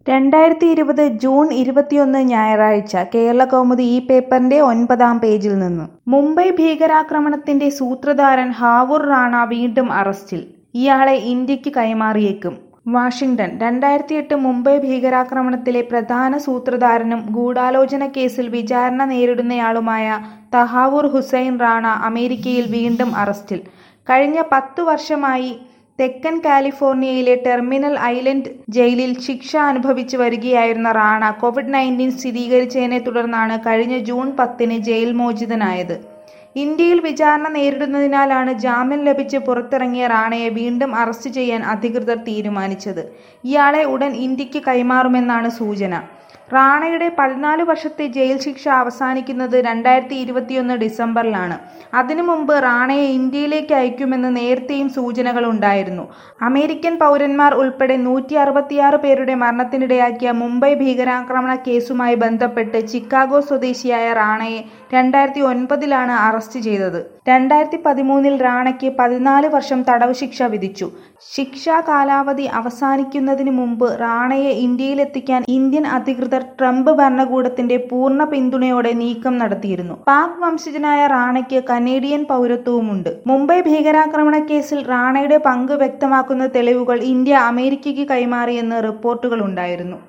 രണ്ടായിരത്തി ഇരുപത് ജൂൺ ഇരുപത്തിയൊന്ന് ഞായറാഴ്ച കേരളകൗമുദി ഈ പേപ്പറിന്റെ ഒൻപതാം പേജിൽ നിന്ന് മുംബൈ ഭീകരാക്രമണത്തിന്റെ സൂത്രധാരൻ ഹാവൂർ റാണ വീണ്ടും അറസ്റ്റിൽ ഇയാളെ ഇന്ത്യക്ക് കൈമാറിയേക്കും വാഷിംഗ്ടൺ രണ്ടായിരത്തിയെട്ട് മുംബൈ ഭീകരാക്രമണത്തിലെ പ്രധാന സൂത്രധാരനും ഗൂഢാലോചന കേസിൽ വിചാരണ നേരിടുന്നയാളുമായ തഹാവൂർ ഹുസൈൻ റാണ അമേരിക്കയിൽ വീണ്ടും അറസ്റ്റിൽ കഴിഞ്ഞ പത്തു വർഷമായി തെക്കൻ കാലിഫോർണിയയിലെ ടെർമിനൽ ഐലൻഡ് ജയിലിൽ ശിക്ഷ അനുഭവിച്ചു വരികയായിരുന്ന റാണ കോവിഡ് നയൻറ്റീൻ സ്ഥിരീകരിച്ചതിനെ തുടർന്നാണ് കഴിഞ്ഞ ജൂൺ പത്തിന് ജയിൽ മോചിതനായത് ഇന്ത്യയിൽ വിചാരണ നേരിടുന്നതിനാലാണ് ജാമ്യം ലഭിച്ച് പുറത്തിറങ്ങിയ റാണയെ വീണ്ടും അറസ്റ്റ് ചെയ്യാൻ അധികൃതർ തീരുമാനിച്ചത് ഇയാളെ ഉടൻ ഇന്ത്യക്ക് കൈമാറുമെന്നാണ് സൂചന റാണയുടെ പതിനാല് വർഷത്തെ ജയിൽ ശിക്ഷ അവസാനിക്കുന്നത് രണ്ടായിരത്തി ഇരുപത്തിയൊന്ന് ഡിസംബറിലാണ് അതിനു മുമ്പ് റാണയെ ഇന്ത്യയിലേക്ക് അയക്കുമെന്ന് നേരത്തെയും സൂചനകൾ ഉണ്ടായിരുന്നു അമേരിക്കൻ പൗരന്മാർ ഉൾപ്പെടെ നൂറ്റി അറുപത്തിയാറ് പേരുടെ മരണത്തിനിടയാക്കിയ മുംബൈ ഭീകരാക്രമണ കേസുമായി ബന്ധപ്പെട്ട് ചിക്കാഗോ സ്വദേശിയായ റാണയെ രണ്ടായിരത്തി ഒൻപതിലാണ് അറസ്റ്റ് ചെയ്തത് രണ്ടായിരത്തി പതിമൂന്നിൽ റാണയ്ക്ക് പതിനാല് വർഷം തടവ് ശിക്ഷ വിധിച്ചു ശിക്ഷാ കാലാവധി അവസാനിക്കുന്നതിന് മുമ്പ് റാണയെ ഇന്ത്യയിലെത്തിക്കാൻ ഇന്ത്യൻ അധികൃതർ ട്രംപ് ഭരണകൂടത്തിന്റെ പൂർണ്ണ പിന്തുണയോടെ നീക്കം നടത്തിയിരുന്നു പാക് വംശജനായ റാണയ്ക്ക് കനേഡിയൻ പൗരത്വവുമുണ്ട് മുംബൈ ഭീകരാക്രമണ കേസിൽ റാണയുടെ പങ്ക് വ്യക്തമാക്കുന്ന തെളിവുകൾ ഇന്ത്യ അമേരിക്കയ്ക്ക് കൈമാറിയെന്ന് റിപ്പോർട്ടുകളുണ്ടായിരുന്നു